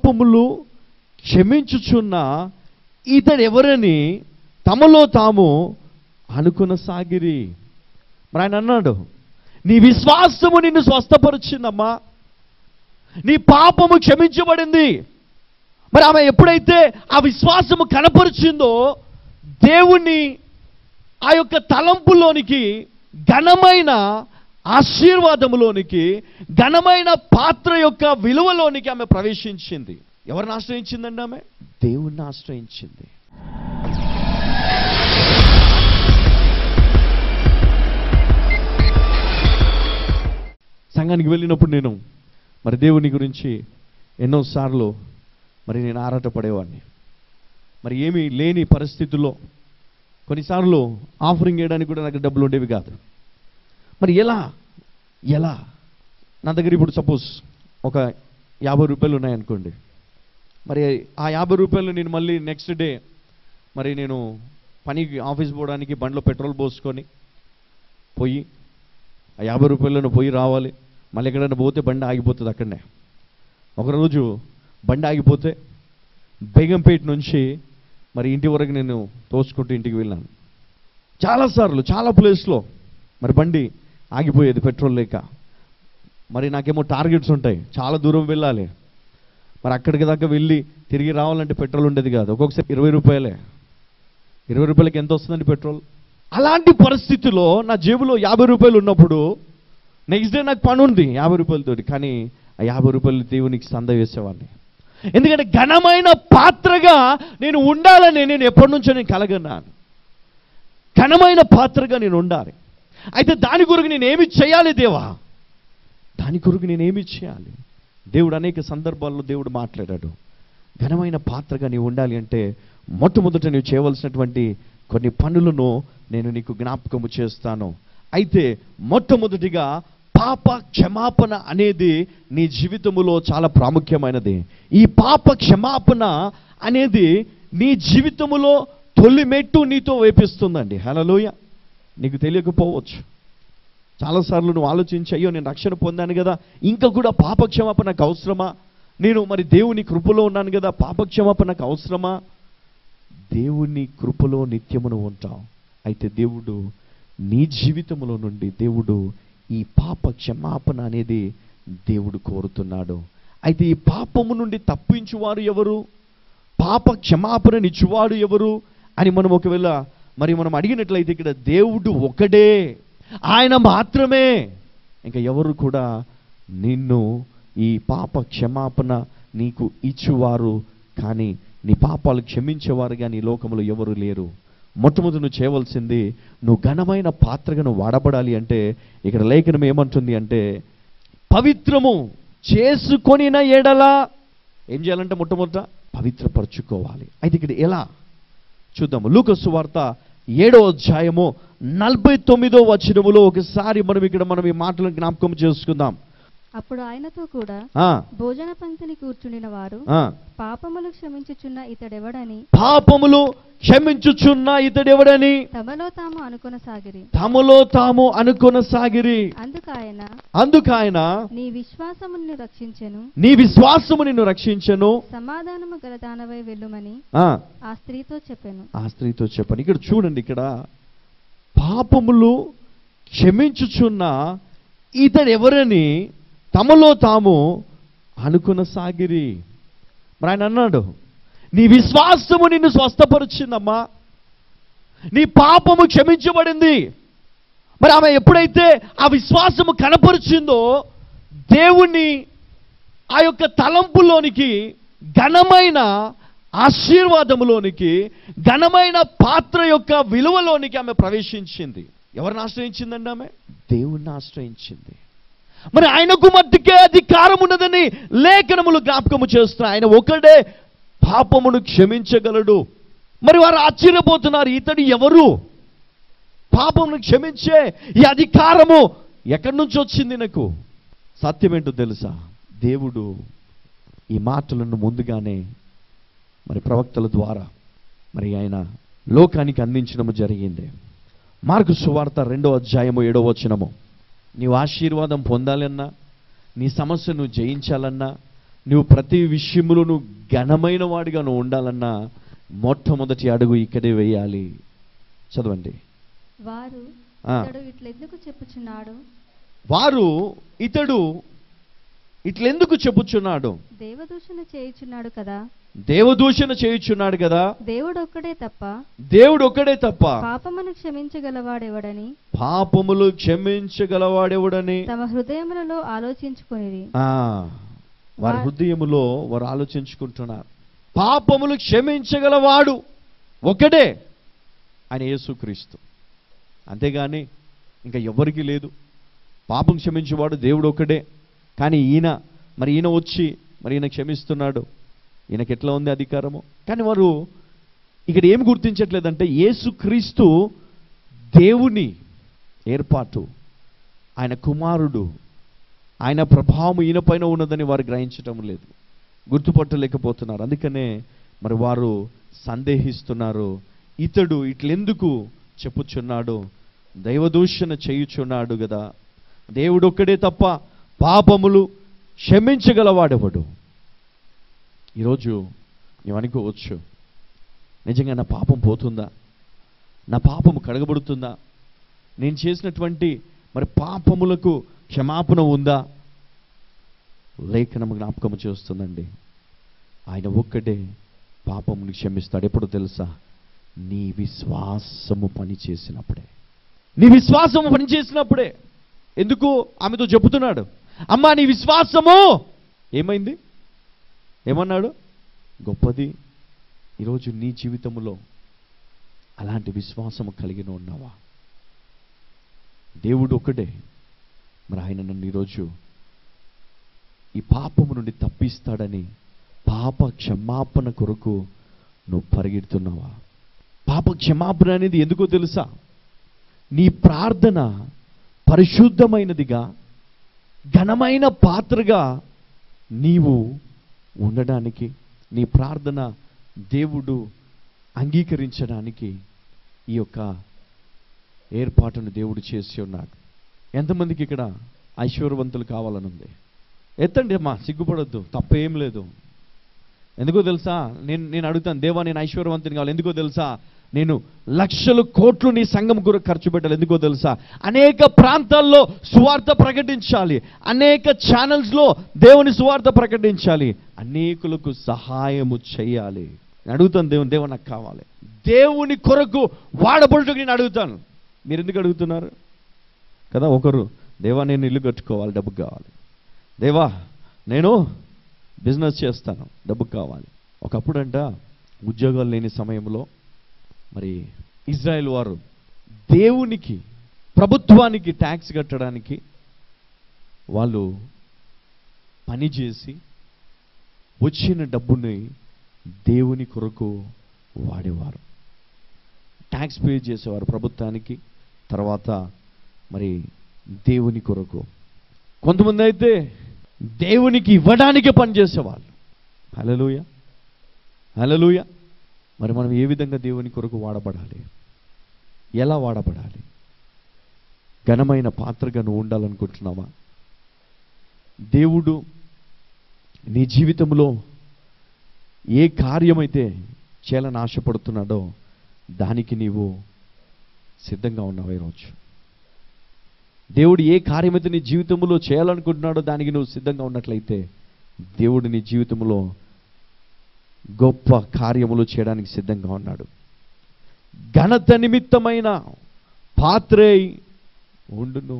పాపములు క్షమించుచున్న ఇతడెవరని తమలో తాము అనుకున్న సాగిరి మరి ఆయన అన్నాడు నీ విశ్వాసము నిన్ను స్వస్థపరిచిందమ్మా నీ పాపము క్షమించబడింది మరి ఆమె ఎప్పుడైతే ఆ విశ్వాసము కనపరిచిందో దేవుణ్ణి ఆ యొక్క తలంపులోనికి ఘనమైన ఆశీర్వాదములోనికి ఘనమైన పాత్ర యొక్క విలువలోనికి ఆమె ప్రవేశించింది ఎవరిని ఆశ్రయించిందండి ఆమె దేవుణ్ణి ఆశ్రయించింది సంఘానికి వెళ్ళినప్పుడు నేను మరి దేవుని గురించి ఎన్నోసార్లు మరి నేను ఆరాటపడేవాడిని మరి ఏమీ లేని పరిస్థితుల్లో కొన్నిసార్లు ఆఫరింగ్ చేయడానికి కూడా నాకు డబ్బులు ఉండేవి కాదు మరి ఎలా ఎలా నా దగ్గర ఇప్పుడు సపోజ్ ఒక యాభై రూపాయలు ఉన్నాయనుకోండి మరి ఆ యాభై రూపాయలు నేను మళ్ళీ నెక్స్ట్ డే మరి నేను పనికి ఆఫీస్ పోవడానికి బండిలో పెట్రోల్ పోసుకొని పోయి ఆ యాభై రూపాయలను పోయి రావాలి మళ్ళీ ఎక్కడైనా పోతే బండి ఆగిపోతుంది అక్కడనే ఒకరోజు బండి ఆగిపోతే బేగంపేట నుంచి మరి ఇంటి వరకు నేను తోసుకుంటూ ఇంటికి వెళ్ళాను చాలాసార్లు చాలా ప్లేస్లో మరి బండి ఆగిపోయేది పెట్రోల్ లేక మరి నాకేమో టార్గెట్స్ ఉంటాయి చాలా దూరం వెళ్ళాలి మరి అక్కడికి దాకా వెళ్ళి తిరిగి రావాలంటే పెట్రోల్ ఉండేది కాదు ఒక్కొక్కసారి ఇరవై రూపాయలే ఇరవై రూపాయలకి ఎంత వస్తుందండి పెట్రోల్ అలాంటి పరిస్థితిలో నా జేబులో యాభై రూపాయలు ఉన్నప్పుడు నెక్స్ట్ డే నాకు పని ఉంది యాభై రూపాయలతోటి కానీ ఆ యాభై రూపాయలు దేవునికి సంద వేసేవాడిని ఎందుకంటే ఘనమైన పాత్రగా నేను ఉండాలని నేను ఎప్పటి నుంచో నేను కలగన్నాను ఘనమైన పాత్రగా నేను ఉండాలి అయితే దాని కొరకు నేను ఏమి చేయాలి దేవా దాని కొరకు నేను ఏమి చేయాలి దేవుడు అనేక సందర్భాల్లో దేవుడు మాట్లాడాడు ఘనమైన పాత్రగా నీవు ఉండాలి అంటే మొట్టమొదట నువ్వు చేయవలసినటువంటి కొన్ని పనులను నేను నీకు జ్ఞాపకము చేస్తాను అయితే మొట్టమొదటిగా పాప క్షమాపణ అనేది నీ జీవితములో చాలా ప్రాముఖ్యమైనది ఈ పాప క్షమాపణ అనేది నీ జీవితములో తొలి మెట్టు నీతో వేపిస్తుందండి హలోయ నీకు తెలియకపోవచ్చు చాలాసార్లు నువ్వు ఆలోచించి అయ్యో నేను రక్షణ పొందాను కదా ఇంకా కూడా పాపక్షమాపణ నాకు అవసరమా నేను మరి దేవుని కృపలో ఉన్నాను కదా పాపక్షమాపణ నాకు అవసరమా దేవుని కృపలో నిత్యమును ఉంటావు అయితే దేవుడు నీ జీవితములో నుండి దేవుడు ఈ పాప క్షమాపణ అనేది దేవుడు కోరుతున్నాడు అయితే ఈ పాపము నుండి తప్పించువారు ఎవరు పాప క్షమాపణనిచ్చువాడు ఎవరు అని మనం ఒకవేళ మరి మనం అడిగినట్లయితే ఇక్కడ దేవుడు ఒకడే ఆయన మాత్రమే ఇంకా ఎవరు కూడా నిన్ను ఈ పాప క్షమాపణ నీకు ఇచ్చువారు కానీ నీ పాపాలు క్షమించేవారుగా నీ లోకంలో ఎవరు లేరు మొట్టమొదటి నువ్వు చేయవలసింది నువ్వు ఘనమైన పాత్రగా నువ్వు వాడబడాలి అంటే ఇక్కడ లేఖనం ఏమంటుంది అంటే పవిత్రము చేసుకొనిన ఎడల ఏం చేయాలంటే మొట్టమొదట పవిత్రపరచుకోవాలి అయితే ఇక్కడ ఎలా చూద్దాము లూకసు వార్త ఏడో అధ్యాయము నలభై తొమ్మిదో వచనములో ఒకసారి మనం ఇక్కడ మనం ఈ మాటలను జ్ఞాపకం చేసుకుందాం అప్పుడు ఆయనతో కూడా ఆ, భోజన పంక్తిని కూర్చుండిన వారు ఆ. పాపములు క్షమించుచున్న ఇతడెవడని పాపములు క్షమించుచున్న ఇతడెవడని తమలో తాము అనుకొన సాగిరి తమలో తాము అనుకొనసాగిరి అందుకాయన అందుకాయన నీ విశ్వాసము నిన్ను రక్షించెను నీ విశ్వాసము నిన్ను రక్షించను సమాధానము గల దానవై వెళ్ళుమని ఆ, ఆ స్త్రీతో చెప్పాను ఆ స్త్రీతో చెప్పండి ఇక్కడ చూడండి ఇక్కడ పాపములు క్షమించుచున్న ఇతడెవరని తమలో తాము అనుకున్న సాగిరి మరి ఆయన అన్నాడు నీ విశ్వాసము నిన్ను స్వస్థపరిచిందమ్మా నీ పాపము క్షమించబడింది మరి ఆమె ఎప్పుడైతే ఆ విశ్వాసము కనపరిచిందో దేవుణ్ణి ఆ యొక్క తలంపులోనికి ఘనమైన ఆశీర్వాదములోనికి ఘనమైన పాత్ర యొక్క విలువలోనికి ఆమె ప్రవేశించింది ఎవరిని ఆశ్రయించిందండి ఆమె దేవుణ్ణి ఆశ్రయించింది మరి ఆయనకు మట్టుకే అధికారం ఉన్నదని లేఖనములు జ్ఞాపకము చేస్తున్నాయి ఆయన ఒకడే పాపమును క్షమించగలడు మరి వారు ఆశ్చర్యపోతున్నారు ఇతడు ఎవరు పాపమును క్షమించే ఈ అధికారము ఎక్కడి నుంచి వచ్చింది నాకు సత్యమేంటో తెలుసా దేవుడు ఈ మాటలను ముందుగానే మరి ప్రవక్తల ద్వారా మరి ఆయన లోకానికి అందించడము జరిగింది మార్కు సువార్త రెండో అధ్యాయము ఏడో వచనము నీవు ఆశీర్వాదం పొందాలన్నా నీ సమస్యను జయించాలన్నా నువ్వు ప్రతి విషయంలో నువ్వు ఘనమైన వాడిగా నువ్వు ఉండాలన్నా మొట్టమొదటి అడుగు ఇక్కడే వేయాలి చదవండి వారు ఆ. ఇతడు ఇట్లెందుకు చెప్పుచున్నాడు వారు ఇతడు ఇట్లెందుకు చెప్పుచున్నాడు దేవదూషణ చేయుచున్నాడు కదా దేవదూషణ చేయుచున్నాడు కదా దేవుడు ఒక్కడే తప్ప దేవుడు ఒక్కడే తప్ప పాపమును క్షమించగలవాడెవడని పాపములు క్షమించగలవాడెవడని తమ హృదయములలో ఆలోచించుకొనిది ఆ, వారి వా- హృదయములో వారు ఆలోచించుకుంటున్నారు పాపములు క్షమించగలవాడు ఒకడే ఆయన యేసుక్రీస్తు అంతేగాని ఇంకా ఎవరికి లేదు పాపం క్షమించేవాడు దేవుడు ఒకడే కానీ ఈయన మరి ఈయన వచ్చి మరి ఈయన క్షమిస్తున్నాడు ఈయనకి ఎట్లా ఉంది అధికారము కానీ వారు ఇక్కడ ఏం గుర్తించట్లేదంటే యేసుక్రీస్తు దేవుని ఏర్పాటు ఆయన కుమారుడు ఆయన ప్రభావం ఈయన పైన ఉన్నదని వారు గ్రహించటం లేదు గుర్తుపట్టలేకపోతున్నారు అందుకనే మరి వారు సందేహిస్తున్నారు ఇతడు ఇట్లెందుకు చెప్పుచున్నాడు దైవదూషణ చేయుచున్నాడు కదా దేవుడు ఒక్కడే తప్ప పాపములు క్షమించగలవాడెవడు ఈరోజు నువ్వు అనుకోవచ్చు నిజంగా నా పాపం పోతుందా నా పాపము కడగబడుతుందా నేను చేసినటువంటి మరి పాపములకు క్షమాపణ ఉందా లేఖనం జ్ఞాపకం చేస్తుందండి ఆయన ఒక్కడే పాపముని క్షమిస్తాడు ఎప్పుడు తెలుసా నీ విశ్వాసము పని చేసినప్పుడే నీ విశ్వాసము పని చేసినప్పుడే ఎందుకు ఆమెతో చెబుతున్నాడు అమ్మా నీ విశ్వాసము ఏమైంది ఏమన్నాడు గొప్పది ఈరోజు నీ జీవితంలో అలాంటి విశ్వాసము కలిగిన ఉన్నావా దేవుడు ఒకడే మరి ఆయన నన్ను ఈరోజు ఈ పాపము నుండి తప్పిస్తాడని పాప క్షమాపణ కొరకు నువ్వు పరిగెడుతున్నావా పాప క్షమాపణ అనేది ఎందుకో తెలుసా నీ ప్రార్థన పరిశుద్ధమైనదిగా ఘనమైన పాత్రగా నీవు ఉండడానికి నీ ప్రార్థన దేవుడు అంగీకరించడానికి ఈ యొక్క ఏర్పాటును దేవుడు చేసి ఉన్నాడు ఎంతమందికి ఇక్కడ ఐశ్వర్యవంతులు కావాలనుంది ఎత్తండి అమ్మా సిగ్గుపడొద్దు తప్పేం లేదు ఎందుకో తెలుసా నేను నేను అడుగుతాను దేవా నేను ఐశ్వర్యవంతుని కావాలి ఎందుకో తెలుసా నేను లక్షలు కోట్లు నీ సంఘం కొరకు ఖర్చు పెట్టాలి ఎందుకో తెలుసా అనేక ప్రాంతాల్లో సువార్త ప్రకటించాలి అనేక ఛానల్స్లో దేవుని సువార్త ప్రకటించాలి అనేకులకు సహాయము చేయాలి నేను అడుగుతాను దేవుని దేవుడు నాకు కావాలి దేవుని కొరకు వాడబడుటకు నేను అడుగుతాను మీరు ఎందుకు అడుగుతున్నారు కదా ఒకరు దేవా నేను ఇల్లు కట్టుకోవాలి డబ్బు కావాలి దేవా నేను బిజినెస్ చేస్తాను డబ్బు కావాలి ఒకప్పుడంట ఉద్యోగాలు లేని సమయంలో మరి ఇజ్రాయెల్ వారు దేవునికి ప్రభుత్వానికి ట్యాక్స్ కట్టడానికి వాళ్ళు పని చేసి వచ్చిన డబ్బుని దేవుని కొరకు వాడేవారు ట్యాక్స్ పే చేసేవారు ప్రభుత్వానికి తర్వాత మరి దేవుని కొరకు కొంతమంది అయితే దేవునికి ఇవ్వడానికి పనిచేసేవాళ్ళు హలలుయ హలలుయ మరి మనం ఏ విధంగా దేవుని కొరకు వాడబడాలి ఎలా వాడబడాలి ఘనమైన పాత్రగా నువ్వు ఉండాలనుకుంటున్నావా దేవుడు నీ జీవితంలో ఏ కార్యమైతే చేయాలని ఆశపడుతున్నాడో దానికి నీవు సిద్ధంగా ఉన్నావు ఈరోజు దేవుడు ఏ కార్యమైతే నీ జీవితంలో చేయాలనుకుంటున్నాడో దానికి నువ్వు సిద్ధంగా ఉన్నట్లయితే దేవుడు నీ జీవితంలో గొప్ప కార్యములు చేయడానికి సిద్ధంగా ఉన్నాడు ఘనత నిమిత్తమైన పాత్రే ఉండును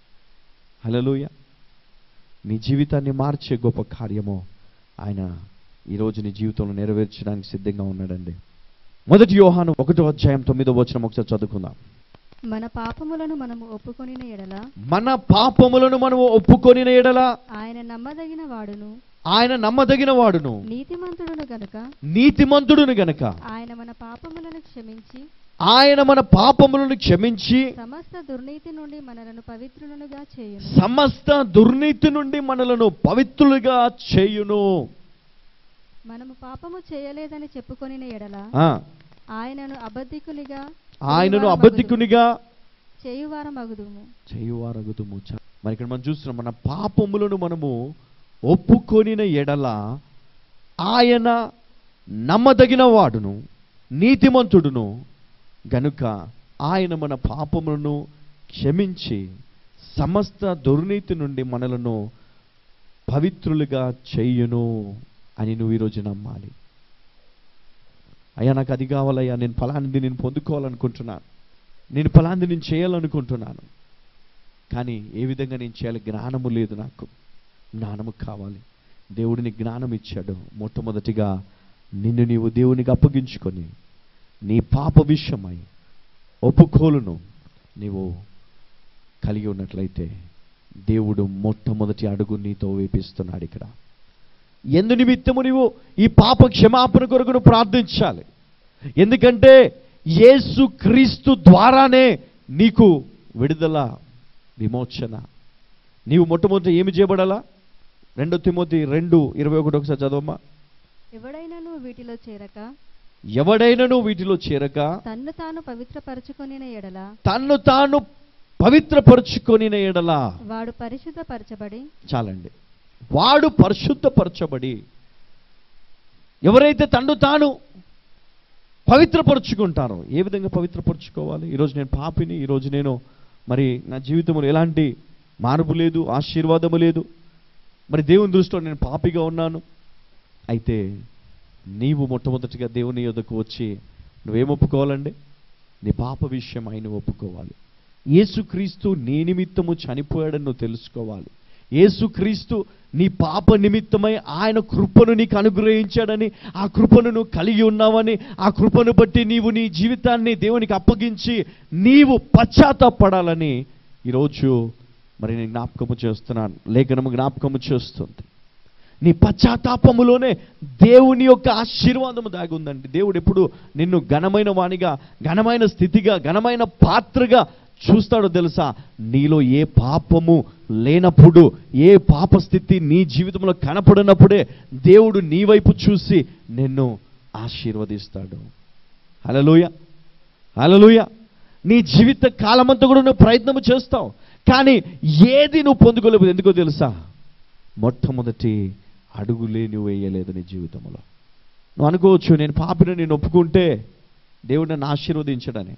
హలలుయ నీ జీవితాన్ని మార్చే గొప్ప కార్యము ఆయన ఈరోజు నీ జీవితంలో నెరవేర్చడానికి సిద్ధంగా ఉన్నాడండి మొదటి యోహాను ఒకటో అధ్యాయం తొమ్మిదో వచనం ఒకసారి చదువుకుందాం మన పాపములను మనము ఒప్పుకొనిన ఎడల మన పాపములను మనము ఒప్పుకొనిన ఎడల ఆయన నమ్మదగిన వాడును ఆయన నమ్మదగిన వాడును నీతిమంతుడును గనుక నీతిమంతుడును గనక ఆయన మన పాపములను క్షమించి ఆయన మన పాపములను క్షమించి సమస్త దుర్నీతి నుండి మనలను పవిత్రులనుగా చేయును సమస్త దుర్నీతి నుండి మనలను పవిత్రులుగా చేయును మనము పాపము చేయలేదని చెప్పుకొనిన ఎడల ఆ, ఆయనను అబద్ధికునిగా ఆయనను అబద్ధికునిగా చేయువారం అగుదుము చేయువారగుదుము చ- మరి ఇక్కడ మనం చూస్తున్నాం మన పాపములను మనము ఒప్పుకొనిన ఎడల ఆయన నమ్మదగిన వాడును నీతిమంతుడును గనుక ఆయన మన పాపములను క్షమించి సమస్త దుర్నీతి నుండి మనలను పవిత్రులుగా చెయ్యును అని నువ్వు ఈరోజు నమ్మాలి అయ్యా నాకు అది కావాలయ్యా నేను ఫలానిది నేను పొందుకోవాలనుకుంటున్నాను నేను ఫలానిది నేను చేయాలనుకుంటున్నాను కానీ ఏ విధంగా నేను చేయాలి జ్ఞానము లేదు నాకు జ్ఞానము కావాలి దేవుడిని జ్ఞానం ఇచ్చాడు మొట్టమొదటిగా నిన్ను నీవు దేవునికి అప్పగించుకొని నీ పాప విషయమై ఒప్పుకోలును నీవు కలిగి ఉన్నట్లయితే దేవుడు మొట్టమొదటి అడుగు నీతో వేపిస్తున్నాడు ఇక్కడ ఎందు నిమిత్తము నీవు ఈ పాప క్షమాపణ కొరకు నువ్వు ప్రార్థించాలి ఎందుకంటే యేసు క్రీస్తు ద్వారానే నీకు విడుదల విమోచన నీవు మొట్టమొదటి ఏమి చేయబడాలా రెండో తిమోతి రెండు ఇరవై ఒకటి ఒకసారి చదవమ్మా ఎవడైనను వీటిలో చేరక ఎవడైనను వీటిలో చేరక తన్ను తాను పవిత్రపరచుకొనిన ఎడల తన్ను తాను పవిత్రపరుచుకొనిన ఎడల వాడు పరిశుద్ధపరచబడి చాలండి వాడు పరిశుద్ధపరచబడి ఎవరైతే తన్ను తాను పవిత్రపరుచుకుంటారో ఏ విధంగా పవిత్రపరుచుకోవాలి ఈరోజు నేను పాపిని ఈరోజు నేను మరి నా జీవితంలో ఎలాంటి మార్పు లేదు ఆశీర్వాదము లేదు మరి దేవుని దృష్టిలో నేను పాపిగా ఉన్నాను అయితే నీవు మొట్టమొదటిగా దేవుని యొద్దకు వచ్చి నువ్వేం ఒప్పుకోవాలండి నీ పాప విషయం ఆయన ఒప్పుకోవాలి యేసుక్రీస్తు నీ నిమిత్తము చనిపోయాడని నువ్వు తెలుసుకోవాలి యేసుక్రీస్తు నీ పాప నిమిత్తమై ఆయన కృపను నీకు అనుగ్రహించాడని ఆ కృపను నువ్వు కలిగి ఉన్నావని ఆ కృపను బట్టి నీవు నీ జీవితాన్ని దేవునికి అప్పగించి నీవు పశ్చాత్తాపడాలని ఈరోజు మరి నేను జ్ఞాపకము చేస్తున్నాను లేఖనము జ్ఞాపకము చేస్తుంది నీ పశ్చాత్తాపములోనే దేవుని యొక్క ఆశీర్వాదము దాగి ఉందండి దేవుడు ఎప్పుడు నిన్ను ఘనమైన వానిగా ఘనమైన స్థితిగా ఘనమైన పాత్రగా చూస్తాడో తెలుసా నీలో ఏ పాపము లేనప్పుడు ఏ పాప స్థితి నీ జీవితంలో కనపడినప్పుడే దేవుడు నీ వైపు చూసి నిన్ను ఆశీర్వదిస్తాడు హలలోయ హలలోయ నీ జీవిత కాలమంతా కూడా నువ్వు ప్రయత్నం చేస్తావు కానీ ఏది నువ్వు పొందుకోలేవు ఎందుకో తెలుసా మొట్టమొదటి అడుగులే నువ్వు వేయలేదు నీ జీవితంలో నువ్వు అనుకోవచ్చు నేను పాపిని నేను ఒప్పుకుంటే దేవుడు నన్ను ఆశీర్వదించడని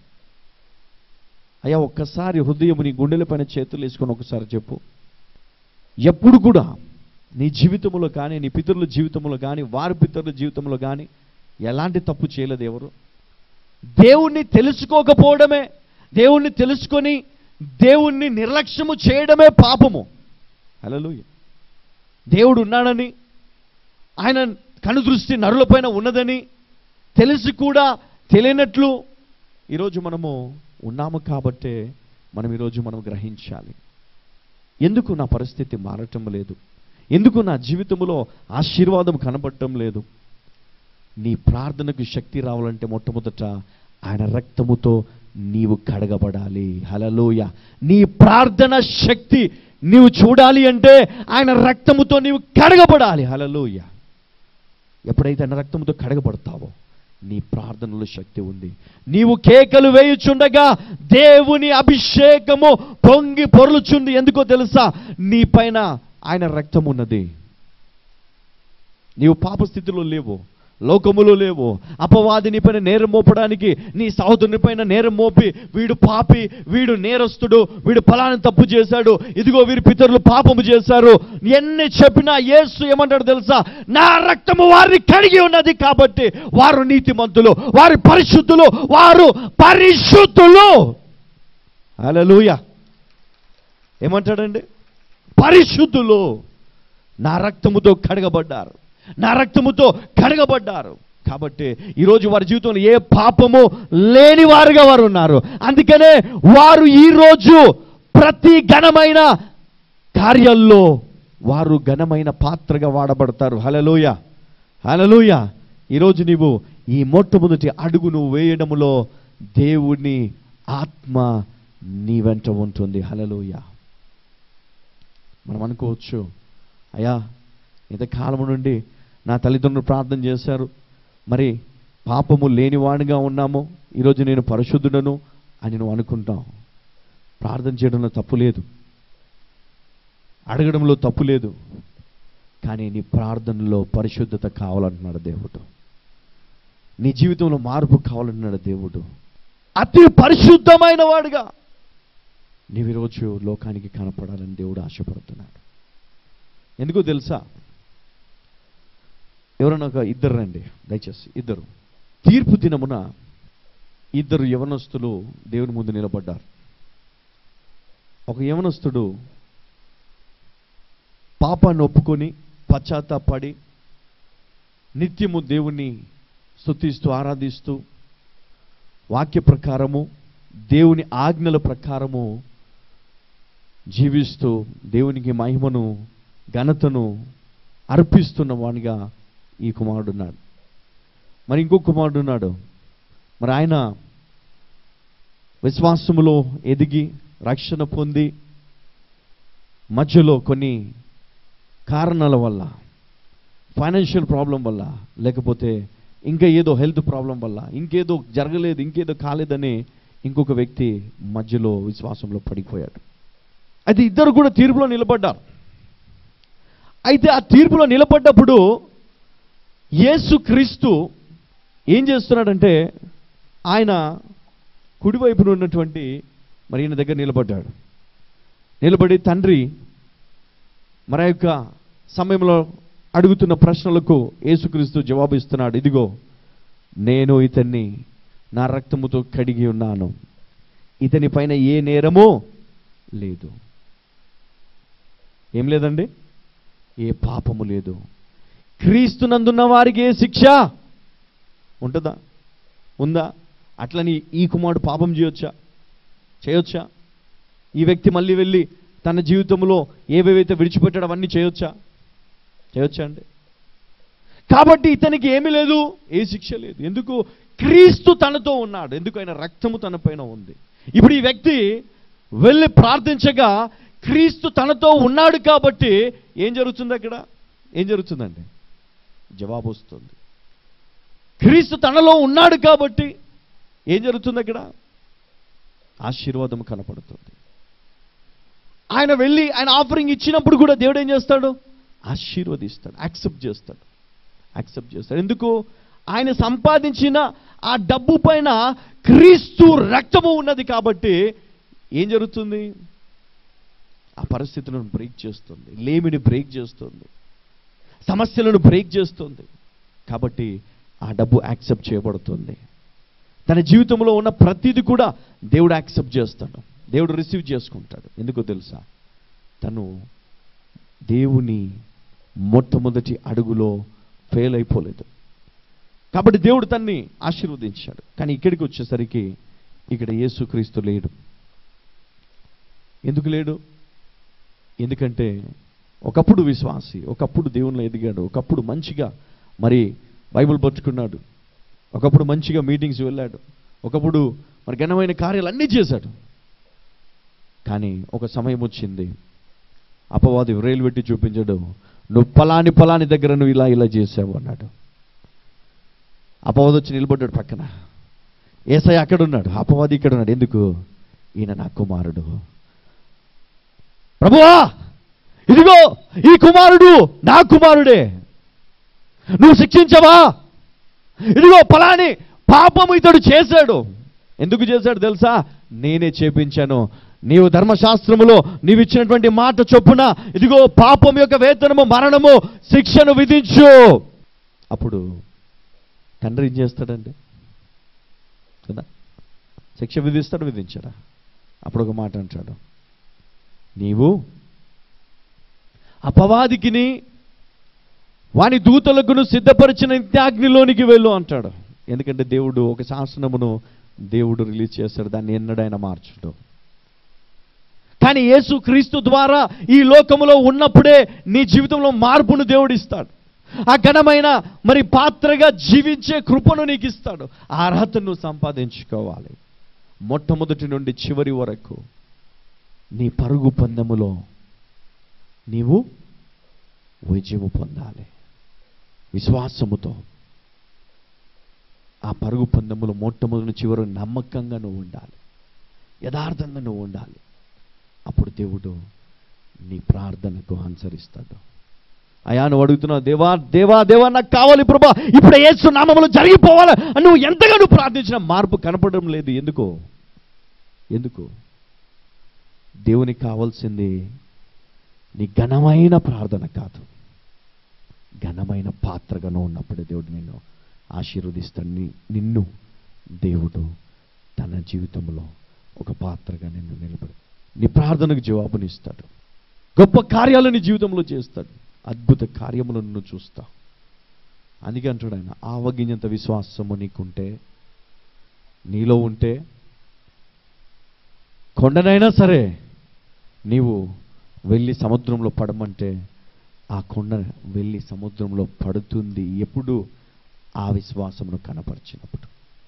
అయ్యా ఒక్కసారి హృదయం నీ గుండెల పైన చేతులు వేసుకొని ఒకసారి చెప్పు ఎప్పుడు కూడా నీ జీవితంలో కానీ నీ పితరుల జీవితంలో కానీ వారి పితరుల జీవితంలో కానీ ఎలాంటి తప్పు చేయలేదు ఎవరు దేవుణ్ణి తెలుసుకోకపోవడమే దేవుణ్ణి తెలుసుకొని దేవుణ్ణి నిర్లక్ష్యము చేయడమే పాపము హల్లెలూయ దేవుడు ఉన్నాడని ఆయన కనుదృష్టి నరులపైన ఉన్నదని తెలిసి కూడా తెలియనట్లు ఈరోజు మనము ఉన్నాము కాబట్టే మనం ఈరోజు మనం గ్రహించాలి ఎందుకు నా పరిస్థితి మారటం లేదు ఎందుకు నా జీవితంలో ఆశీర్వాదం కనబడటం లేదు నీ ప్రార్థనకు శక్తి రావాలంటే మొట్టమొదట ఆయన రక్తముతో నీవు కడగబడాలి హలలోయ నీ ప్రార్థన శక్తి నీవు చూడాలి అంటే ఆయన రక్తముతో నీవు కడగబడాలి హలలోయ ఎప్పుడైతే ఆయన రక్తముతో కడగబడతావో నీ ప్రార్థనలో శక్తి ఉంది నీవు కేకలు వేయుచుండగా దేవుని అభిషేకము పొంగి పొర్లుచుంది ఎందుకో తెలుసా నీ పైన ఆయన రక్తం ఉన్నది నీవు పాప స్థితిలో లేవు లోకములో లేవు అపవాది నీ పైన నేరం మోపడానికి నీ సహోదరుని పైన నేరం మోపి వీడు పాపి వీడు నేరస్తుడు వీడు ఫలాని తప్పు చేశాడు ఇదిగో వీరి పితరులు పాపము చేశారు ఎన్ని చెప్పినా యేసు ఏమంటాడు తెలుసా నా రక్తము వారిని కడిగి ఉన్నది కాబట్టి వారు నీతిమంతులు వారి పరిశుద్ధులు వారు పరిశుద్ధులు హల్లెలూయ ఏమంటాడండి పరిశుద్ధులు నా రక్తముతో కడగబడ్డారు నా రక్తముతో కడగబడ్డారు కాబట్టి ఈరోజు వారి జీవితంలో ఏ పాపము లేని వారుగా వారు ఉన్నారు అందుకనే వారు ఈరోజు ప్రతి ఘనమైన కార్యాల్లో వారు ఘనమైన పాత్రగా వాడబడతారు హలలోయ హలలోయ ఈరోజు నీవు ఈ మొట్టమొదటి అడుగు నువ్వు వేయడములో దేవుని ఆత్మ నీ వెంట ఉంటుంది హలలోయ మనం అనుకోవచ్చు అయ్యా ఇంతకాలం నుండి నా తల్లిదండ్రులు ప్రార్థన చేశారు మరి పాపము లేనివాడిగా ఉన్నాము ఈరోజు నేను పరిశుద్ధుడను అని నువ్వు అనుకుంటావు ప్రార్థన చేయడంలో తప్పు లేదు అడగడంలో తప్పు లేదు కానీ నీ ప్రార్థనలో పరిశుద్ధత కావాలంటున్నాడు దేవుడు నీ జీవితంలో మార్పు కావాలంటున్నాడు దేవుడు అతి పరిశుద్ధమైన వాడుగా నీవు ఈరోజు లోకానికి కనపడాలని దేవుడు ఆశపడుతున్నాడు ఎందుకో తెలుసా ఎవరన్నా ఒక ఇద్దరు రండి దయచేసి ఇద్దరు తీర్పు దినమున ఇద్దరు యవనస్తులు దేవుని ముందు నిలబడ్డారు ఒక యవనస్తుడు పాపాన్ని ఒప్పుకొని పశ్చాత్తాపడి నిత్యము దేవుణ్ణి స్తుతిస్తూ ఆరాధిస్తూ వాక్య ప్రకారము దేవుని ఆజ్ఞల ప్రకారము జీవిస్తూ దేవునికి మహిమను ఘనతను అర్పిస్తున్న వానిగా ఈ కుమారుడు ఉన్నాడు మరి ఇంకో కుమారుడు ఉన్నాడు మరి ఆయన విశ్వాసములో ఎదిగి రక్షణ పొంది మధ్యలో కొన్ని కారణాల వల్ల ఫైనాన్షియల్ ప్రాబ్లం వల్ల లేకపోతే ఇంకా ఏదో హెల్త్ ప్రాబ్లం వల్ల ఇంకేదో జరగలేదు ఇంకేదో కాలేదని ఇంకొక వ్యక్తి మధ్యలో విశ్వాసంలో పడిపోయాడు అయితే ఇద్దరు కూడా తీర్పులో నిలబడ్డారు అయితే ఆ తీర్పులో నిలబడ్డప్పుడు యేసు క్రీస్తు ఏం చేస్తున్నాడంటే ఆయన కుడివైపున ఉన్నటువంటి మరి ఈయన దగ్గర నిలబడ్డాడు నిలబడి తండ్రి మరి ఆ యొక్క సమయంలో అడుగుతున్న ప్రశ్నలకు యేసుక్రీస్తు జవాబు ఇస్తున్నాడు ఇదిగో నేను ఇతన్ని నా రక్తముతో కడిగి ఉన్నాను ఇతని పైన ఏ నేరమో లేదు ఏం లేదండి ఏ పాపము లేదు క్రీస్తునందున్న వారికి ఏ శిక్ష ఉంటుందా ఉందా అట్లని ఈ కుమారుడు పాపం చేయొచ్చా చేయొచ్చా ఈ వ్యక్తి మళ్ళీ వెళ్ళి తన జీవితంలో ఏవేవైతే విడిచిపెట్టాడో అవన్నీ చేయొచ్చా చేయొచ్చా అండి కాబట్టి ఇతనికి ఏమీ లేదు ఏ శిక్ష లేదు ఎందుకు క్రీస్తు తనతో ఉన్నాడు ఎందుకు ఆయన రక్తము తన పైన ఉంది ఇప్పుడు ఈ వ్యక్తి వెళ్ళి ప్రార్థించగా క్రీస్తు తనతో ఉన్నాడు కాబట్టి ఏం జరుగుతుంది అక్కడ ఏం జరుగుతుందండి జవాబు వస్తుంది క్రీస్తు తనలో ఉన్నాడు కాబట్టి ఏం జరుగుతుంది అక్కడ ఆశీర్వాదం కనపడుతుంది ఆయన వెళ్ళి ఆయన ఆఫరింగ్ ఇచ్చినప్పుడు కూడా దేవుడు ఏం చేస్తాడు ఆశీర్వదిస్తాడు యాక్సెప్ట్ చేస్తాడు యాక్సెప్ట్ చేస్తాడు ఎందుకు ఆయన సంపాదించిన ఆ డబ్బు పైన క్రీస్తు రక్తము ఉన్నది కాబట్టి ఏం జరుగుతుంది ఆ పరిస్థితులను బ్రేక్ చేస్తుంది లేమిని బ్రేక్ చేస్తుంది సమస్యలను బ్రేక్ చేస్తుంది కాబట్టి ఆ డబ్బు యాక్సెప్ట్ చేయబడుతుంది తన జీవితంలో ఉన్న ప్రతిదీ కూడా దేవుడు యాక్సెప్ట్ చేస్తాడు దేవుడు రిసీవ్ చేసుకుంటాడు ఎందుకో తెలుసా తను దేవుని మొట్టమొదటి అడుగులో ఫెయిల్ అయిపోలేదు కాబట్టి దేవుడు తన్ని ఆశీర్వదించాడు కానీ ఇక్కడికి వచ్చేసరికి ఇక్కడ యేసుక్రీస్తు లేడు ఎందుకు లేడు ఎందుకంటే ఒకప్పుడు విశ్వాసి ఒకప్పుడు దేవునిలో ఎదిగాడు ఒకప్పుడు మంచిగా మరి బైబిల్ పట్టుకున్నాడు ఒకప్పుడు మంచిగా మీటింగ్స్ వెళ్ళాడు ఒకప్పుడు మరి ఘనమైన కార్యాలు అన్నీ చేశాడు కానీ ఒక సమయం వచ్చింది అపవాది రైలు పెట్టి చూపించాడు నువ్వు పలాని పలాని దగ్గర నువ్వు ఇలా ఇలా చేసావు అన్నాడు అపవాది వచ్చి నిలబడ్డాడు పక్కన ఏసై అక్కడ ఉన్నాడు అపవాది ఇక్కడ ఉన్నాడు ఎందుకు ఈయన నా కుమారుడు ప్రభువా ఇదిగో ఈ కుమారుడు నా కుమారుడే నువ్వు శిక్షించవా ఇదిగో పలాని పాపము ఇతడు చేశాడు ఎందుకు చేశాడు తెలుసా నేనే చేపించాను నీవు ధర్మశాస్త్రములో నీవు ఇచ్చినటువంటి మాట చొప్పున ఇదిగో పాపం యొక్క వేతనము మరణము శిక్షను విధించు అప్పుడు తండ్రి ఏం చేస్తాడండి కదా శిక్ష విధిస్తాడు విధించడా అప్పుడు ఒక మాట అంటాడు నీవు అపవాదికిని వాని దూతలకును సిద్ధపరిచిన నిత్యాగ్నిలోనికి వెళ్ళు అంటాడు ఎందుకంటే దేవుడు ఒక శాసనమును దేవుడు రిలీజ్ చేస్తాడు దాన్ని ఎన్నడైనా మార్చడు కానీ యేసు క్రీస్తు ద్వారా ఈ లోకములో ఉన్నప్పుడే నీ జీవితంలో మార్పును దేవుడు ఇస్తాడు ఆ ఘనమైన మరి పాత్రగా జీవించే కృపను నీకు ఇస్తాడు ఆ అర్హతను నువ్వు సంపాదించుకోవాలి మొట్టమొదటి నుండి చివరి వరకు నీ పరుగు పందెములో నీవు విజయము పొందాలి విశ్వాసముతో ఆ పరుగు పందెములో మొట్టమొదటి చివరి నమ్మకంగా నువ్వు ఉండాలి యథార్థంగా నువ్వు ఉండాలి అప్పుడు దేవుడు నీ ప్రార్థనకు అనుసరిస్తాడు అయా నువ్వు అడుగుతున్నావు దేవా దేవా దేవా నాకు కావాలి ప్రభా ఇప్పుడు ఏసు నామములో జరిగిపోవాలి అని నువ్వు ఎంతగా నువ్వు ప్రార్థించిన మార్పు కనపడడం లేదు ఎందుకు ఎందుకు దేవునికి కావాల్సింది నీ ఘనమైన ప్రార్థన కాదు ఘనమైన పాత్రగా నువ్వు ఉన్నప్పుడే దేవుడు నిన్ను ఆశీర్వదిస్తాడు ని- నిన్ను దేవుడు తన జీవితంలో ఒక పాత్రగా నిన్ను నిలబడి నీ ప్రార్థనకు జవాబునిస్తాడు గొప్ప కార్యాలు నీ జీవితంలో చేస్తాడు అద్భుత కార్యములను నువ్వు చూస్తావు అందుకే అంటాడు ఆయన ఆవగింజంత విశ్వాసము నీకుంటే నీలో ఉంటే కొండనైనా సరే నీవు వెళ్ళి సముద్రంలో పడమంటే ఆ కొండ వెళ్ళి సముద్రంలో పడుతుంది ఎప్పుడు ఆ విశ్వాసమును కనపరిచినప్పుడు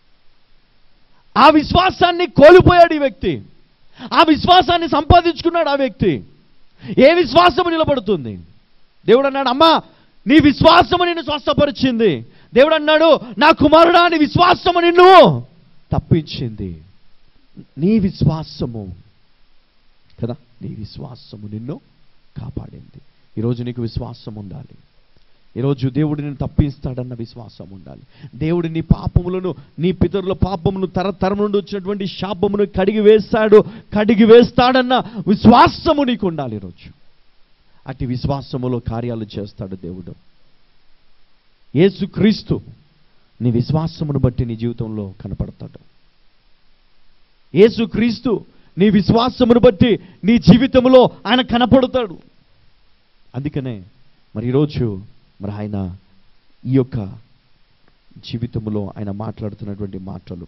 ఆ విశ్వాసాన్ని కోల్పోయాడు ఈ వ్యక్తి ఆ విశ్వాసాన్ని సంపాదించుకున్నాడు ఆ వ్యక్తి ఏ విశ్వాసము నిలబడుతుంది దేవుడు అన్నాడు అమ్మా నీ విశ్వాసము నిన్ను స్వస్థపరిచింది దేవుడు అన్నాడు నా కుమారుడా నీ విశ్వాసము నిన్ను తప్పించింది నీ విశ్వాసము కదా నీ విశ్వాసము నిన్ను కాపాడింది ఈరోజు నీకు విశ్వాసం ఉండాలి ఈరోజు దేవుడు నిన్ను తప్పిస్తాడన్న విశ్వాసం ఉండాలి దేవుడు నీ పాపములను నీ పితరుల పాపమును తరతరం నుండి వచ్చినటువంటి శాపమును కడిగి వేస్తాడు కడిగి వేస్తాడన్న విశ్వాసము నీకు ఉండాలి ఈరోజు అట్టి విశ్వాసములో కార్యాలు చేస్తాడు దేవుడు యేసుక్రీస్తు నీ విశ్వాసమును బట్టి నీ జీవితంలో కనపడతాడు యేసుక్రీస్తు నీ విశ్వాసమును బట్టి నీ జీవితంలో ఆయన కనపడతాడు అందుకనే మరి ఈరోజు మరి ఆయన ఈ యొక్క జీవితంలో ఆయన మాట్లాడుతున్నటువంటి మాటలు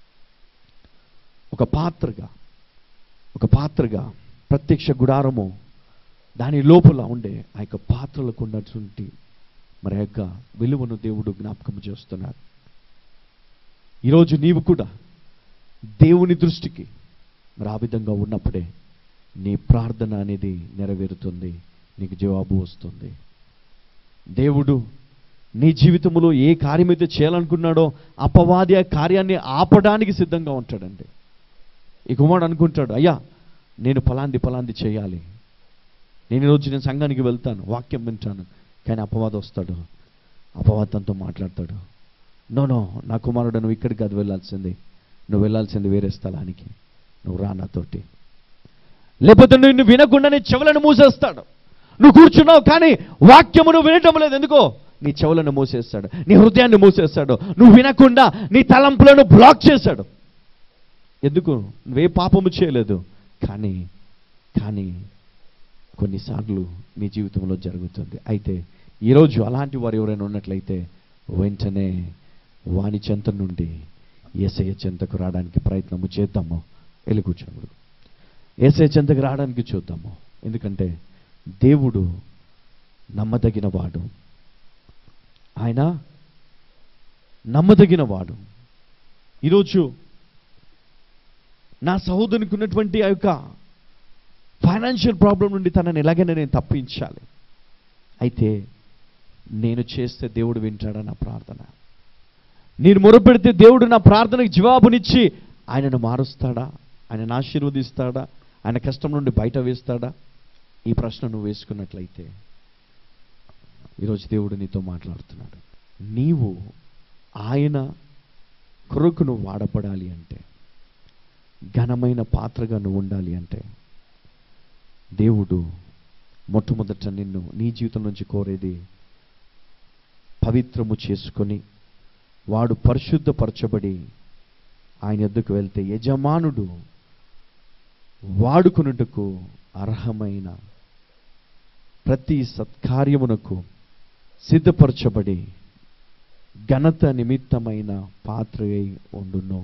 ఒక పాత్రగా ఒక పాత్రగా ప్రత్యక్ష గుడారము దాని లోపల ఉండే ఆ యొక్క పాత్రలకు ఉన్నటువంటి మరి ఆ యొక్క విలువను దేవుడు జ్ఞాపకం చేస్తున్నాడు ఈరోజు నీవు కూడా దేవుని దృష్టికి మరి ఆ విధంగా ఉన్నప్పుడే నీ ప్రార్థన అనేది నెరవేరుతుంది నీకు జవాబు వస్తుంది దేవుడు నీ జీవితంలో ఏ కార్యమైతే చేయాలనుకున్నాడో అపవాది ఆ కార్యాన్ని ఆపడానికి సిద్ధంగా ఉంటాడండి ఈ కుమారుడు అనుకుంటాడు అయ్యా నేను ఫలాంది ఫలాంది చేయాలి నేను ఈరోజు నేను సంఘానికి వెళ్తాను వాక్యం వింటాను కానీ అపవాదం వస్తాడు అపవాదంతో మాట్లాడతాడు నో నో నా కుమారుడు నువ్వు ఇక్కడికి కాదు వెళ్ళాల్సింది నువ్వు వెళ్ళాల్సింది వేరే స్థలానికి నువ్వు రా నాతోటి లేకపోతే నువ్వు వినకుండా నీ చెవులను మూసేస్తాడు నువ్వు కూర్చున్నావు కానీ వాక్యమును వినటం లేదు ఎందుకో నీ చెవులను మూసేస్తాడు నీ హృదయాన్ని మూసేస్తాడు నువ్వు వినకుండా నీ తలంపులను బ్లాక్ చేశాడు ఎందుకు నువ్వే పాపము చేయలేదు కానీ కానీ కొన్నిసార్లు నీ జీవితంలో జరుగుతుంది అయితే ఈరోజు అలాంటి వారు ఎవరైనా ఉన్నట్లయితే వెంటనే వాని చెంత నుండి ఏసయ్య చెంతకు రావడానికి ప్రయత్నము చేద్దాము వెళ్ళి కూర్చోడు ఏసయ్య చెంతకు రావడానికి చూద్దాము ఎందుకంటే దేవుడు నమ్మదగిన వాడు ఆయన నమ్మదగిన వాడు ఈరోజు నా సహోదరునికి ఉన్నటువంటి ఆ యొక్క ఫైనాన్షియల్ ప్రాబ్లం నుండి తనని ఎలాగైనా నేను తప్పించాలి అయితే నేను చేస్తే దేవుడు వింటాడా నా ప్రార్థన నేను మొరపెడితే దేవుడు నా ప్రార్థనకు జవాబునిచ్చి ఆయనను మారుస్తాడా ఆయనను ఆశీర్వదిస్తాడా ఆయన కష్టం నుండి బయట వేస్తాడా ఈ ప్రశ్న నువ్వు వేసుకున్నట్లయితే ఈరోజు దేవుడు నీతో మాట్లాడుతున్నాడు నీవు ఆయన కొరకు నువ్వు వాడపడాలి అంటే ఘనమైన పాత్రగా నువ్వు ఉండాలి అంటే దేవుడు మొట్టమొదట నిన్ను నీ జీవితం నుంచి కోరేది పవిత్రము చేసుకొని వాడు పరిశుద్ధపరచబడి ఆయన ఎద్దుకు వెళ్తే యజమానుడు వాడుకున్నట్టుకు అర్హమైన ప్రతి సత్కార్యమునకు సిద్ధపరచబడి ఘనత నిమిత్తమైన పాత్ర అయి ఉండును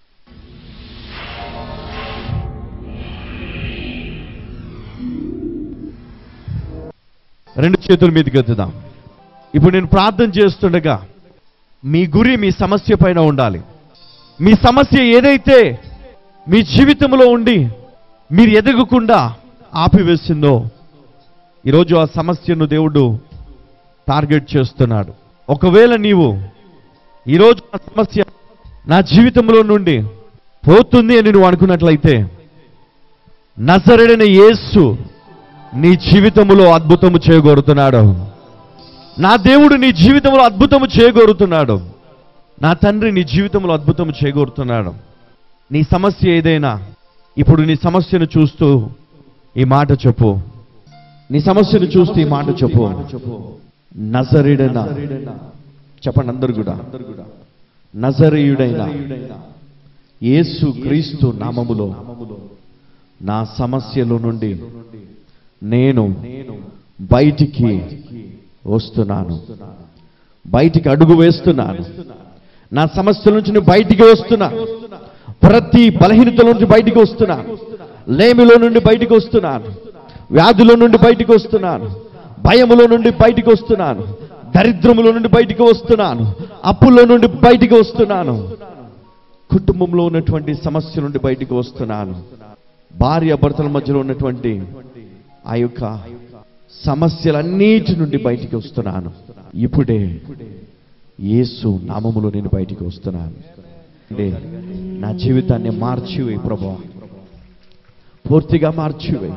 రెండు చేతుల మీదకి ఎత్తుదాం ఇప్పుడు నేను ప్రార్థన చేస్తుండగా మీ గురి మీ సమస్య పైన ఉండాలి మీ సమస్య ఏదైతే మీ జీవితంలో ఉండి మీరు ఎదగకుండా ఆపివేసిందో ఈరోజు ఆ సమస్యను దేవుడు టార్గెట్ చేస్తున్నాడు ఒకవేళ నీవు ఈరోజు ఆ సమస్య నా జీవితంలో నుండి పోతుంది అని నువ్వు అనుకున్నట్లయితే నజరడైన యేసు నీ జీవితములో అద్భుతము చేయగోరుతున్నాడు నా దేవుడు నీ జీవితంలో అద్భుతము చేయగోరుతున్నాడు నా తండ్రి నీ జీవితంలో అద్భుతము చేయగోరుతున్నాడు నీ సమస్య ఏదైనా ఇప్పుడు నీ సమస్యను చూస్తూ ఈ మాట చెప్పు నీ సమస్యను చూస్తూ ఈ మాట చెప్పు నజరేడన చెప్పండి అందరు కూడా నజరేయుడైన యేసు క్రీస్తు నామములో నా సమస్యల నుండి నేను బయటికి వస్తున్నాను బయటికి అడుగు వేస్తున్నాను నా సమస్యల నుంచి నేను బయటికి వస్తున్నా ప్రతి బలహీనతల నుంచి బయటికి వస్తున్నాను లేమిలో నుండి బయటికి వస్తున్నాను వ్యాధుల నుండి బయటికి వస్తున్నాను భయములో నుండి బయటికి వస్తున్నాను దరిద్రములో నుండి బయటికి వస్తున్నాను అప్పులో నుండి బయటికి వస్తున్నాను కుటుంబంలో ఉన్నటువంటి సమస్య నుండి బయటికి వస్తున్నాను భార్య భర్తల మధ్యలో ఉన్నటువంటి ఆ యొక్క సమస్యలన్నిటి నుండి బయటికి వస్తున్నాను ఇప్పుడే యేసు నామములో నేను బయటికి వస్తున్నాను అంటే నా జీవితాన్ని మార్చివే ప్రభా పూర్తిగా మార్చివే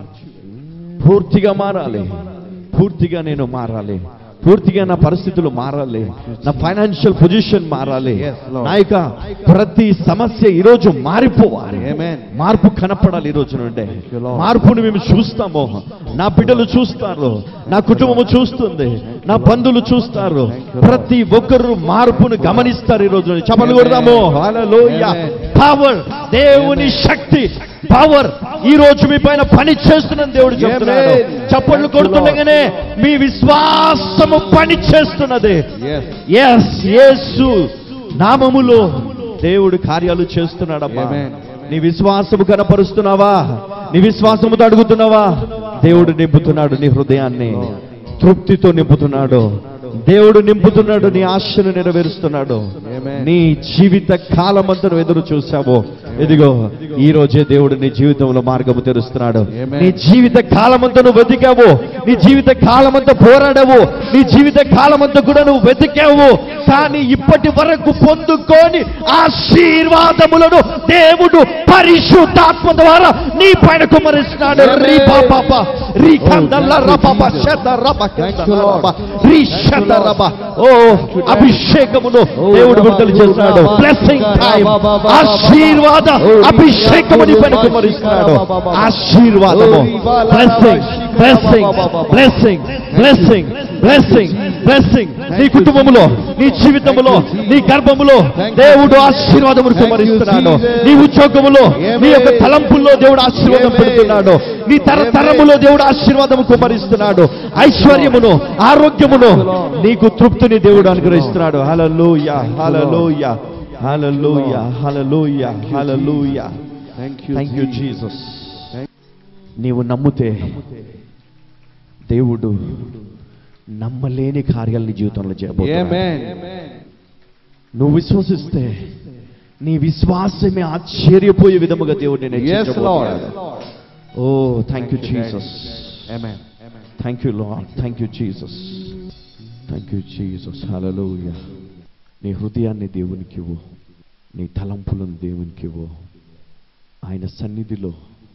పూర్తిగా మారాలి పూర్తిగా నేను మారాలి పూర్తిగా నా పరిస్థితులు మారాలి నా ఫైనాన్షియల్ పొజిషన్ మారాలి Yes, Lord. నా యొక్క ప్రతి సమస్య ఈ రోజు మారిపోవాలి Amen. మార్పు కనపడాలి ఈ రోజు నుండి you, Lord. మార్పును మేము చూస్తాము నా బిడ్డలు చూస్తారు నా కుటుంబము చూస్తుంది నా బంధువులు చూస్తారు Thank you, Lord. ప్రతి ఒక్కరు మార్పును గమనిస్తారు ఈ రోజు నుండి. చప్పట్లు Amen. కొడదాము హల్లెలూయా Amen. పవర్ దేవుని శక్తి పవర్ ఈ రోజు మీ పైన పని చేస్తున్నది దేవుడు చెప్తున్నాడు Amen. చప్పట్లు Thank you, కొడుతుండగానే మీ విశ్వాసము పని చేస్తున్నది Yes. ఎస్ యేసు నామములో దేవుడు కార్యాలు చేస్తున్నాడమ్మా Amen. నీ విశ్వాసము కనపరుస్తున్నావా నీ విశ్వాసముతో అడుగుతున్నావా దేవుడు నింపుతున్నాడు నీ హృదయాన్ని తృప్తితో నింపుతున్నాడు దేవుడు నింపుతున్నాడు నీ ఆశను నెరవేరుస్తున్నాడు Amen. నీ జీవిత కాలమంతా నువ్వు ఎదురు చూసావు ఇదిగో ఈ రోజే దేవుడు నీ జీవితంలో మార్గము తెరుస్తున్నాడు Amen. నీ జీవిత కాలమంతా నువ్వు వెతికావు నీ జీవిత కాలమంతా పోరాడావు నీ జీవిత కాలమంతా కూడా నువ్వు వెతికావు కానీ ఇప్పటి వరకు పొందుకొని ఆశీర్వాదములను దేవుడు పరిశుద్ధాత్మ ద్వారా నీ పైన కుమరిస్తున్నాడు Amen. రీ పాప రీ కందల్ల రపప శత రప Thank you, Lord. రీ శత రప ఓ అభిషేకమును దేవుడు విడుదల చేస్తున్నాడు బ్లెస్సింగ్ టైం ఆశీర్వాద అభిషేకము నీ పైన కుమరిస్తున్నాడు ఆశీర్వాదము blessing blessing blessing blessing blessing blessing నీ కుటుంబములో నీ జీవితములో నీ గర్భములో దేవుడు ఆశీర్వాదమును కుమరిస్తున్నాడు నీ ఉద్యోగములో నీ యొక్క తలంపుల్లో దేవుడు ఆశీర్వాదం పెడుతున్నాడు నీ తరతరములో దేవుడు ఆశీర్వాదము కుమరిస్తున్నాడు ఐశ్వర్యమును ఆరోగ్యమును నీకు తృప్తిని దేవుడు అనుగ్రహిస్తున్నాడు hallelujah hallelujah hallelujah hallelujah hallelujah Thank you, thank you Jesus. Jesus నీవు నమ్మితే దేవుడు నమ్మలేని కార్యాలు నీ జీవితంలో చేయబోతున్నాడు Amen. నువ్వు విశ్వసిస్తే నీ విశ్వాసమే ఆశ్చర్యపోయే విధముగా దేవుడు నేను Yes, Lord. ఓ thank you Jesus Amen. Thank you Lord thank you Jesus thank you Jesus hallelujah నీ హృదయాన్ని దేవునికి ఇవ్వు నీ తలంపులను దేవునికి ఇవ్వు ఆయన సన్నిధిలో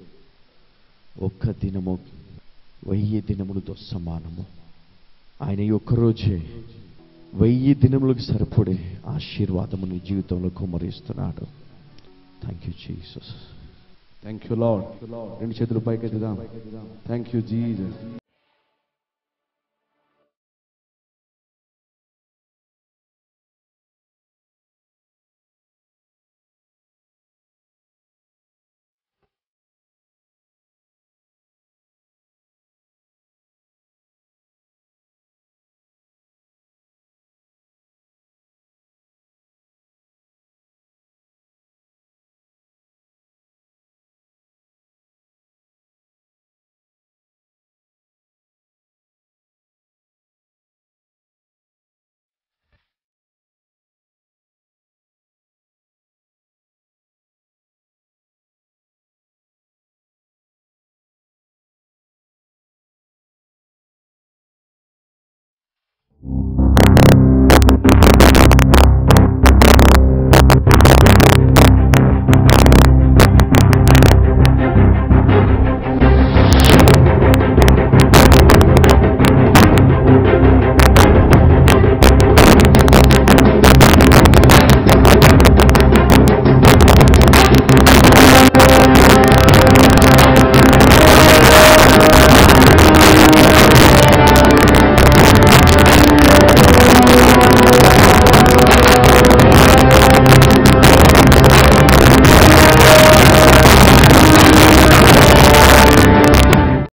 ఒక్క దినము వెయ్యి దినములతో సమానము ఆయన ఈ ఒక్కరోజే వెయ్యి దినములకు సరిపడే ఆశీర్వాదము నీ జీవితంలో కుమరిస్తున్నాడు thank you Jesus Thank you, Lord. రెండు చేతులు పైకెత్తుదాం థ్యాంక్ యూ జీసస్